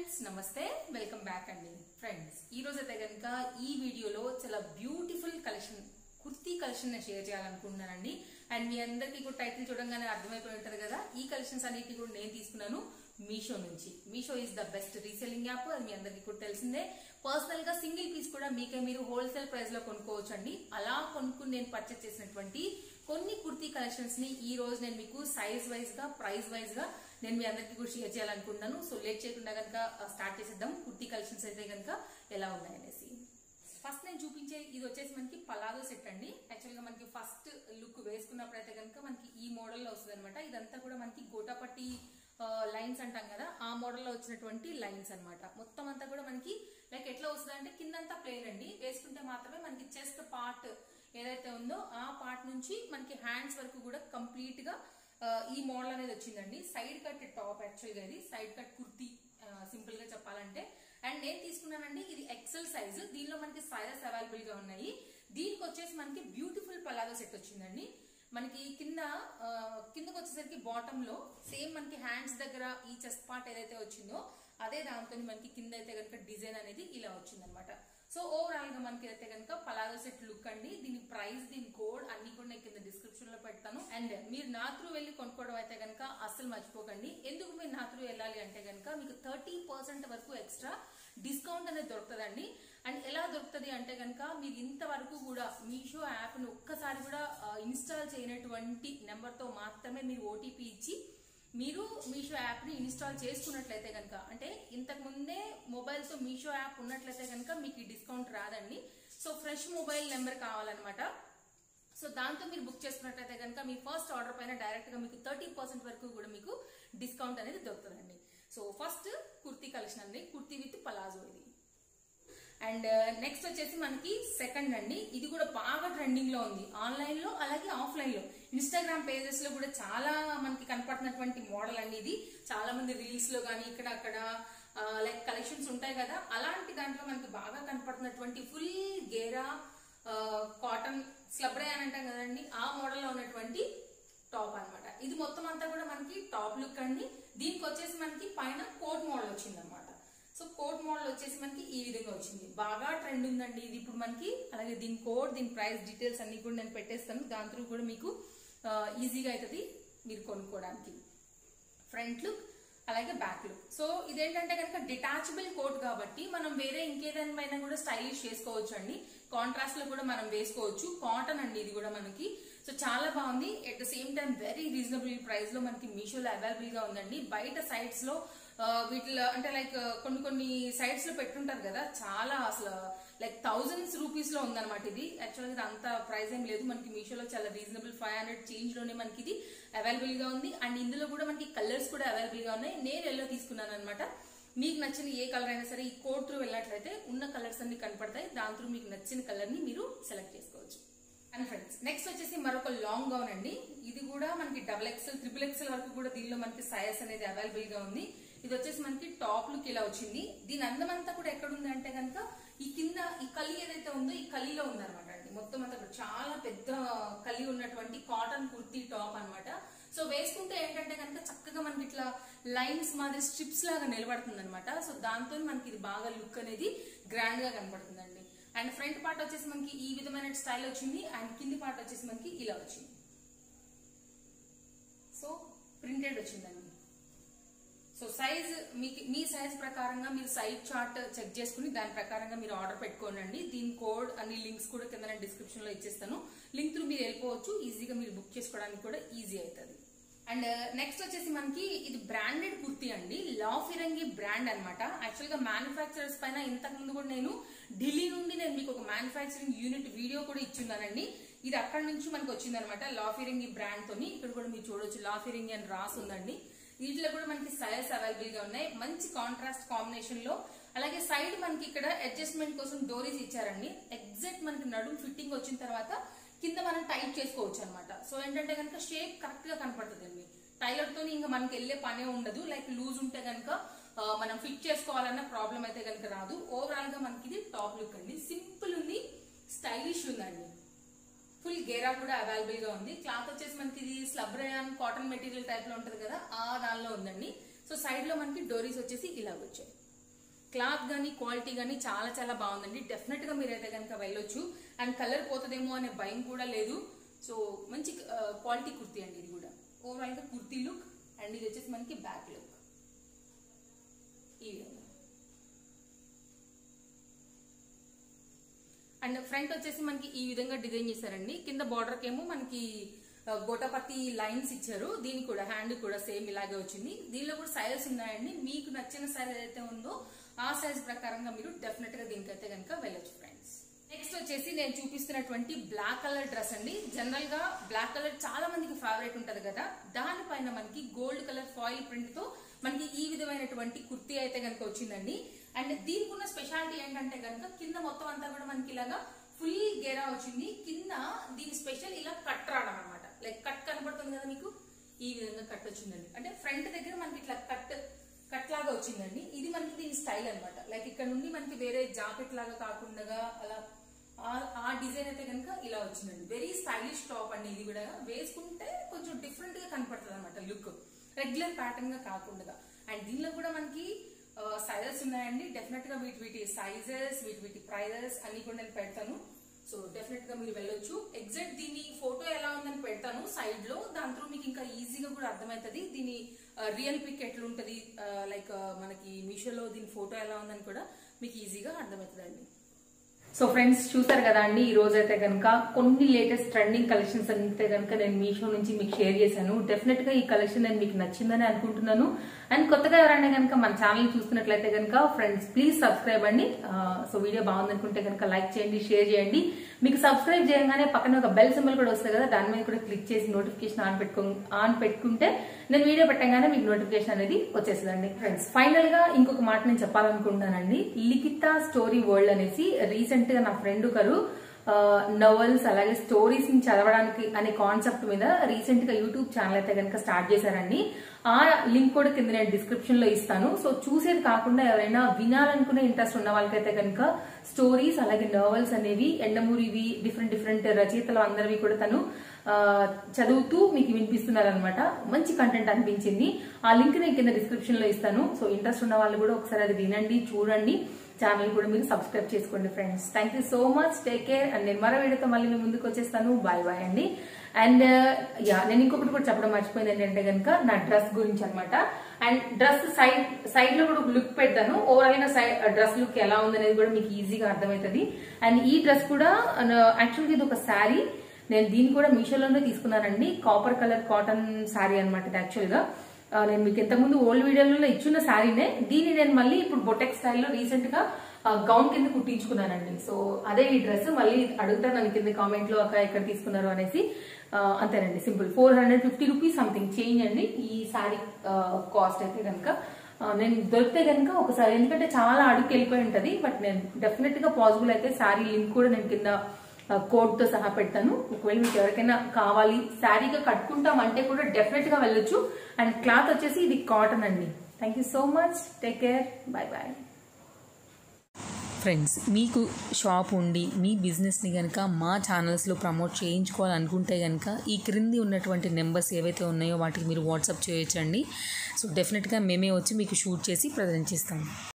friends నమస్తే welcome back అండి friends ఈ రోజు అయితే కనుక ఈ వీడియోలో చాలా బ్యూటిఫుల్ కలెక్షన్ కుర్తీ కలెక్షన్ నేను షేర్ చేయాలనుకుంటున్నానండి అండ్ మీ అందరికీ కూడా టైటిల్ చూడంగానే అర్థమైపోయి ఉంటది కదా ఈ కలెక్షన్స్ అన్నిటి కూడా నేను తీసుకున్నాను మీషో నుంచి Meesho is the best reselling app అది మీ అందరికీ కూడా తెలిసిందే పర్సనల్ గా సింగిల్ పీస్ కూడా మీకే మీరు హోల్సేల్ ప్రైస్ లో కొనుక్కోవచ్చు అండి అలా కొనుక్కుని నేను పర్చేస్ చేసినటువంటి కొన్ని కుర్తీ కలెక్షన్స్ ని ఈ రోజు నేను మీకు సైజ్ వైజ్ గా ప్రైస్ వైజ్ గా నేను మీ అందరికీ కూడా షేర్ చేయాలనుకుంటున్నాను సో లేట్ చేయకుండా కనుక స్టార్ట్ చేసేద్దాం కుర్తీ కలెక్షన్స్ అయితే కనుక ఎలా ఉన్నాయనేసి ఫస్ట్ నేను చూపించే ఇది వచ్చేసి మనకి పలాదో సెట్ అండి యాక్చువల్ గా మనకి ఫస్ట్ లుక్ వేసుకున్నప్పుడు అయితే కనుక మనకి ఈ మోడల్ లో వస్తుంది అనమాట ఇదంతా కూడా మనకి గోటాపట్టి లైన్స్ అంటాం కదా ఆ మోడల్ లో వచ్చినటువంటి లైన్స్ అన్నమాట మొత్తం అంతా కూడా మనకి లైక్ ఎట్లా వస్తుంది అంటే కిందంతా ప్లేన్ అండి వేసుకుంటే మాత్రమే మనకి చెస్ట్ పార్ట్ ఏదైతే ఉందో ఆ పార్ట్ నుంచి మనకి హ్యాండ్స్ వరకు కూడా కంప్లీట్ గా ఆ, ఈ మోడల్ అనేది వచ్చిందండి సైడ్ కట్ టాప్ యాక్చువల్ గా ఇది సైడ్ కట్ కుర్తీ సింపుల్ గా చెప్పాలంటే అండ్ నేను తీసుకున్నానండి ఇది ఎక్సెల్ సైజ్ దీనిలో మనకి సైజెస్ అవైలబుల్ గా ఉన్నాయి దీనికి వచ్చేసి మనకి బ్యూటిఫుల్ పలాదో సెట్ వచ్చిందండి మనకి కింద ఆ, కిందకి వచ్చేసరికి బాటమ్ లో సేమ్ మనకి హ్యాండ్స్ దగ్గర ఈ చెస్ట్ పార్ట్ ఏదైతే వచ్చిందో అదే దాంతో మనకి కింద అయితే కనుక డిజైన్ అనేది ఇలా వచ్చిందనమాట సో ఓవరాల్ గా మనకి అయితే కనుక పలాదో సెట్ లుక్ అండి దీని ప్రైస్ దీని కోడ్ అన్ని కూడా నేను కింద డిస్క్రిప్షన్ లో పెడతాను అండ్ మీరు నా త్రూ వెళ్ళి కొనుక్కోవడం అయితే కనుక అస్సలు మర్చిపోకండి ఎందుకు మీరు నా త్రూ వెళ్ళాలి అంటే కనుక మీకు థర్టీ పర్సెంట్ వరకు ఎక్స్ట్రా డిస్కౌంట్ అనేది దొరుకుతుందండి అండ్ ఎలా దొరుకుతుంది అంటే కనుక మీరు ఇంతవరకు కూడా మీషో యాప్ ను ఒక్కసారి కూడా ఇన్స్టాల్ చేయనటువంటి నెంబర్ తో మాత్రమే మీరు ఓటీపీ ఇచ్చి మీరు మీషో యాప్ ని ఇన్స్టాల్ చేసుకున్నట్లయితే కనుక అంటే ఇంతకు ముందే మొబైల్ తో మీషో యాప్ ఉన్నట్లయితే కనుక మీకు ఈ డిస్కౌంట్ రాదండి సో ఫ్రెష్ మొబైల్ నెంబర్ కావాలన్నమాట సో దాంతో మీరు బుక్ చేసుకున్నట్లయితే కనుక మీ ఫస్ట్ ఆర్డర్ పైన డైరెక్ట్ గా మీకు థర్టీ పర్సెంట్ వరకు కూడా మీకు డిస్కౌంట్ అనేది దొరుకుతుందండి సో ఫస్ట్ కుర్తీ కలెక్షన్ అండి కుర్తీ విత్ పలాజో ఇది అండ్ నెక్స్ట్ వచ్చేసి మనకి సెకండ్ అండి ఇది కూడా బాగా ట్రెండింగ్ లో ఉంది ఆన్లైన్ లో అలాగే ఆఫ్లైన్ లో ఇన్స్టాగ్రామ్ పేజెస్ లో కూడా చాలా మనకి కనపడుతున్నటువంటి మోడల్ అండి ఇది చాలా మంది రీల్స్ లో కానీ ఇక్కడ అక్కడ లైక్ కలెక్షన్స్ ఉంటాయి కదా అలాంటి దాంట్లో మనకి బాగా కనపడుతున్నటువంటి ఫుల్ గేరా కాటన్ స్లబ్రే అని అంటాం కదండి ఆ మోడల్ లో ఉన్నటువంటి టాప్ అన్నమాట ఇది మొత్తం అంతా కూడా మనకి టాప్ లుక్ అండి దీనికి వచ్చేసి మనకి పైన కోట్ మోడల్ వచ్చింది అనమాట సో కోట్ మోడల్ వచ్చేసి మనకి ఈ విధంగా వచ్చింది బాగా ట్రెండ్ ఉందండి ఇది ఇప్పుడు మనకి అలాగే దీని కోడ్ దీని ప్రైస్ డీటెయిల్స్ అన్ని కూడా నేను పెట్టేస్తాను దాని త్రూ కూడా మీకు ఈజీగా అవుతుంది మీరు కొనుక్కోవడానికి ఫ్రంట్ లుక్ అలాగే బ్యాక్ లుక్ సో ఇదేంటంటే కనుక డిటాచబుల్ కోట్ కాబట్టి మనం వేరే ఇంకేదైనా కూడా స్టైలిష్ చేసుకోవచ్చు అండి కాంట్రాస్ట్ లో కూడా మనం వేసుకోవచ్చు కాటన్ అండి ఇది కూడా మనకి సో చాలా బాగుంది at the same time very reasonable price లో మనకి మీషోలో అవైలబుల్ గా ఉందండి బయట సైట్స్ లో ఆ, వీటిలో అంటే లైక్ కొన్ని కొన్ని సైట్స్ లో పెట్టుంటారు కదా చాలా అసలు లైక్ థౌజండ్స్ రూపీస్ లో ఉందన్నమాట ఇది యాక్చువల్గా ఇది అంత ప్రైస్ ఏం లేదు మనకి మీషోలో చాలా రీజనబుల్ ఫైవ్ హండ్రెడ్ చేంజ్ లోనే మనకి ఇది అవైలబుల్ గా ఉంది అండ్ ఇందులో కూడా మనకి కలర్స్ కూడా అవైలబుల్ గా ఉన్నాయి నేను ఎల్లో తీసుకున్నాను అనమాట మీకు నచ్చిన ఏ కలర్ అయినా సరే ఈ కోడ్ త్రూ వెళ్ళినట్లయితే ఉన్న కలర్స్ అన్ని కనపడతాయి దాని త్రూ మీకు నచ్చిన కలర్ ని మీరు సెలెక్ట్ చేసుకోవచ్చు అండ్ ఫ్రెండ్స్ నెక్స్ట్ వచ్చేసి మరొక లాంగ్ గౌన్ అండి ఇది కూడా మనకి డబుల్ ఎక్స్ఎల్ ట్రిపుల్ ఎక్స్ఎల్ వరకు కూడా దీనిలో మనకి సైజ్ అనేది అవైలబుల్ గా ఉంది ఇది వచ్చేసి మనకి టాప్ లుక్ ఇలా వచ్చింది దీని అందం అంతా కూడా ఎక్కడ ఉంది అంటే కనుక ఈ కింద ఈ కలి ఏదైతే ఉందో ఈ కలిలో ఉందన్నమాట అండి మొత్తం అంతా కూడా చాలా పెద్ద కలి ఉన్నటువంటి కాటన్ కుర్తీ టాప్ అన్నమాట సో వేసుకుంటే ఏంటంటే కనుక చక్కగా మనకి ఇట్లా లైన్స్ మాదిరి స్ట్రిప్స్ లాగా నిలబడుతుంది అనమాట సో దాంతో మనకి ఇది బాగా లుక్ అనేది గ్రాండ్ గా కనబడుతుందండి అండ్ ఫ్రంట్ పార్ట్ వచ్చేసి మనకి ఈ విధమైన స్టైల్ వచ్చింది అండ్ కింది పార్ట్ వచ్చేసి మనకి ఇలా వచ్చింది సో ప్రింటెడ్ వచ్చిందండి సో సైజ్ మీకు మీ సైజ్ ప్రకారంగా మీరు సైజ్ చార్ట్ చెక్ చేసుకుని దాని ప్రకారంగా మీరు ఆర్డర్ పెట్టుకోనండి దీని కోడ్ అన్ని లింక్స్ కూడా కింద నేను డిస్క్రిప్షన్ లో ఇచ్చేస్తాను లింక్ త్రూ మీరు వెళ్ళిపోవచ్చు ఈజీగా మీరు బుక్ చేసుకోవడానికి కూడా ఈజీ అవుతుంది అండ్ నెక్స్ట్ వచ్చేసి మనకి ఇది బ్రాండెడ్ కుర్తీ అండి లా ఫిరంగి బ్రాండ్ అనమాట యాక్చువల్ గా మ్యానుఫాక్చరర్స్ పైన ఇంతకు ముందు కూడా నేను ఢిల్లీ నుండి నేను మీకు ఒక మ్యానుఫాక్చరింగ్ యూనిట్ వీడియో కూడా ఇచ్చున్నానండి ఇది అక్కడ నుంచి మనకు వచ్చింది అనమాట లా ఫిరంగి బ్రాండ్ తోని ఇక్కడ కూడా మీరు చూడొచ్చు లా ఫిరంగి అని రాసి ఉందండి వీటిలో కూడా మనకి సైజ్ అవైలబుల్ గా ఉన్నాయి మంచి కాంట్రాస్ట్ కాంబినేషన్ లో అలాగే సైడ్ మనకి ఇక్కడ అడ్జస్ట్మెంట్ కోసం డోరీస్ ఇచ్చారండి ఎగ్జాక్ట్ మనకి నడుం ఫిట్టింగ్ వచ్చిన తర్వాత కింద మనం టైట్ చేసుకోవచ్చు అనమాట సో ఏంటంటే కనుక షేప్ కరెక్ట్ గా కనపడుతుంది టైలర్ తో ఇంకా మనకి వెళ్ళే పనే ఉండదు లైక్ లూజ్ ఉంటే కనుక మనం ఫిట్ చేసుకోవాలన్న ప్రాబ్లం అయితే కనుక రాదు ఓవరాల్ గా మనకి ఇది టాప్ లుక్ అండి సింపుల్ ఉంది స్టైలిష్ ఉందండి ఫుల్ గేరా కూడా అవైలబుల్ గా ఉంది క్లాత్ వచ్చేసి మనకి ఇది slub rayon cotton material type లో ఉంటది కదా ఆ దానిలో ఉందండి సో సైడ్ లో మనకి డోరీస్ వచ్చేసి ఇలా వచ్చాయి క్లాత్ కానీ క్వాలిటీ కానీ చాలా చాలా బాగుందండి డెఫినెట్ గా మీరైతే కనుక వెళ్ళొచ్చు అండ్ కలర్ పోతుందేమో అనే భయం కూడా లేదు సో మంచి క్వాలిటీ కుర్తీ అండి ఇది కూడా ఓవరాల్ గా కుర్తీ లుక్ అండ్ ఇది వచ్చేసి మనకి బ్యాక్ లుక్ ఈ విధంగా అండ్ ఫ్రంట్ వచ్చేసి మనకి ఈ విధంగా డిజైన్ చేశారండి కింద బార్డర్ కేమో మనకి ఆ, గోటపతి లైన్స్ ఇచ్చారు దీనికి కూడా హ్యాండ్ కూడా సేమ్ ఇలాగే వచ్చింది దీనిలో కూడా సైజెస్ ఉన్నాయండి మీకు నచ్చిన సైజ్ ఏదైతే ఉందో ఆ సైజ్ ప్రకారంగా మీరు డెఫినెట్ గా దీనికైతే కనుక వెళ్ళొచ్చు ఫ్రెండ్స్ నెక్స్ట్ వచ్చేసి నేను చూపిస్తున్నటువంటి బ్లాక్ కలర్ డ్రెస్ అండి జనరల్ గా బ్లాక్ కలర్ చాలా మందికి ఫేవరెట్ ఉంటది కదా దానిపైన మనకి గోల్డ్ కలర్ ఫాయిల్ ప్రింట్ తో మనకి ఈ విధమైనటువంటి కుర్తీ అయితే కనుక వచ్చిందండి అండ్ దీనికి ఉన్న స్పెషాలిటీ ఏంటంటే కనుక కింద మొత్తం అంతా కూడా మనకి ఇలాగా ఫుల్ గేరా వచ్చింది కింద దీని స్పెషల్ ఇలా కట్ రావడం అనమాట లైక్ కట్ కనబడుతుంది కదా మీకు ఈ విధంగా కట్ వచ్చిందండి అంటే ఫ్రంట్ దగ్గర మనకి ఇట్లా కట్ కట్ లాగా వచ్చిందండి ఇది మనకి దీని స్టైల్ అన్నమాట లైక్ ఇక్కడ నుండి మనకి వేరే జాకెట్ లాగా కాకుండా అలా ఆ- ఆ డిజైన్ అయితే కనుక ఇలా వచ్చిందండి వెరీ స్టైలిష్ టాప్ అండి ఇది కూడా వేసుకుంటే కొంచెం డిఫరెంట్ గా కనపడుతుంది అనమాట లుక్ రెగ్యులర్ ప్యాటర్న్ గా కాకుండా అండ్ దీనిలో కూడా మనకి సైజెస్ ఉన్నాయండి డెఫినెట్ గా వీటి వీటి సైజెస్ వీటి వీటి ప్రైజెస్ అన్ని కూడా నేను పెడతాను సో డెఫినెట్ గా మీరు వెళ్ళొచ్చు ఎగ్జాక్ట్ దీని ఫోటో ఎలా ఉందని పెడతాను సైడ్ లో దాంతో మీకు ఇంకా ఈజీగా కూడా అర్థమవుతుంది దీని రియల్ పిక్ ఎట్లుంటది లైక్ మనకి మీషోలో దీని ఫోటో ఎలా ఉందని కూడా మీకు ఈజీగా అర్థమవుతుంది అండి సో ఫ్రెండ్స్ చూసారు కదా అండి ఈ రోజు అయితే కనుక కొన్ని లేటెస్ట్ ట్రెండింగ్ కలెక్షన్స్ అయితే కనుక నేను మీషో నుంచి మీకు షేర్ చేశాను డెఫినెట్ గా ఈ కలెక్షన్ నేను మీకు నచ్చిందని అనుకుంటున్నాను అండ్ కొత్తగా ఎవరైనా కనుక మన ఛానల్ చూస్తున్నట్లయితే కనుక ఫ్రెండ్స్ ప్లీజ్ సబ్స్క్రైబ్ అండి ఆ, సో వీడియో బాగుందనుకుంటే కనుక లైక్ చేయండి షేర్ చేయండి మీకు సబ్స్క్రైబ్ చేయగానే పక్కన ఒక బెల్ సింబల్ కూడా వస్తుంది కదా దాని మీద కూడా క్లిక్ చేసి నోటిఫికేషన్ ఆన్ పెట్టుకో ఆన్ పెట్టుకుంటే నేను వీడియో పెట్టగానే మీకు నోటిఫికేషన్ అనేది వచ్చేస్తుందండి ఫ్రెండ్స్ ఫైనల్ గా ఇంకొక మాట నేను చెప్పాలనుకుంటున్నానండి లిఖిత స్టోరీ వరల్డ్ అనేసి రీసెంట్ గా నా ఫ్రెండ్ ఒకరు నవల్స్ అలాగే స్టోరీస్ ని చదవడానికి అనే కాన్సెప్ట్ మీద రీసెంట్ గా యూట్యూబ్ ఛానల్ అయితే కనుక స్టార్ట్ చేశారండి ఆ లింక్ కూడా కింద నేను డిస్క్రిప్షన్ లో ఇస్తాను సో చూసేది కాకుండా ఎవరైనా వినాలనుకునే ఇంట్రెస్ట్ ఉన్న వాళ్ళకైతే కనుక స్టోరీస్ అలాగే నవల్స్ అనేవి ఎండమూరివి డిఫరెంట్ డిఫరెంట్ రచయితలు అందరివి కూడా తను ఆ, చదువుతూ మీకు వినిపిస్తున్నారు అనమాట మంచి కంటెంట్ అనిపించింది ఆ లింక్ నేను కింద డిస్క్రిప్షన్ లో ఇస్తాను సో ఇంట్రెస్ట్ ఉన్న వాళ్ళు కూడా ఒకసారి అది వినండి చూడండి ఛానల్ కూడా మీరు సబ్స్క్రైబ్ చేసుకోండి friends thank you so much take care and నేను మరో వీడియోతో మళ్ళీ మీ ముందుకు వచ్చేస్తాను బాయ్ బాయ్ అండి అండ్ యా నేను ఇంకొకటి కూడా చెప్పడం మర్చిపోయింది ఏంటంటే కనుక నా డ్రెస్ గురించి అనమాట అండ్ డ్రెస్ సైడ్ సైడ్ లో కూడా లుక్ పెడతాను ఓవరాల్ గా సైడ్ డ్రెస్ లుక్ ఎలా ఉందనేది కూడా మీకు ఈజీగా అర్థమవుతుంది అండ్ ఈ డ్రెస్ కూడా యాక్చువల్గా ఇది ఒక శారీ నేను దీన్ని కూడా మీషోలోనే తీసుకున్నానండి కాపర్ కలర్ కాటన్ శారీ అనమాట ఇది యాక్చువల్ గా ఆ, నేను మీకు ఇంతకుముందు ఓల్డ్ వీడియోలలో ఇచ్చిన శారీనే దీన్ని నేను మళ్ళీ ఇప్పుడు బొటెక్ స్టైల్లో రీసెంట్ గా గౌన్ కింద కుట్టించుకున్నానండి సో అదే ఈ డ్రెస్ మళ్ళీ అడుగుతాను నన్ను కింద కామెంట్ లో అక్క ఎక్కడ తీసుకున్నారు అనేసి ఆ, అంతేనండి simple four hundred fifty rupees something change అండి ఈ శారీ కాస్ట్ అయితే కనుక ఆ, నేను దొరికితే కనుక ఒకసారి ఎందుకంటే చాలా అడుగు వెళ్ళిపోయి ఉంటది బట్ నేను డెఫినెట్ గా పాసిబుల్ అయితే శారీ లింక్ కూడా నేను కింద కోడ్ తో సహా పెడతాను ఒకవేళ మీకు ఎవరికైనా కావాలి శారీగా కట్టుకుంటాం అంటే కూడా డెఫినెట్ గా వెళ్ళొచ్చు అండ్ క్లాత్ వచ్చేసి ఇది కాటన్ అండి thank you so much take care bye bye friends మీకు షాప్ ఉండి మీ బిజినెస్ని కనుక మా ఛానల్స్లో ప్రమోట్ చేయించుకోవాలనుకుంటే కనుక ఈ క్రింది ఉన్నటువంటి నెంబర్స్ ఏవైతే ఉన్నాయో వాటికి మీరు వాట్సాప్ చేయొచ్చండి సో డెఫినెట్గా మేమే వచ్చి మీకు షూట్ చేసి ప్రజెంట్ చేస్తాము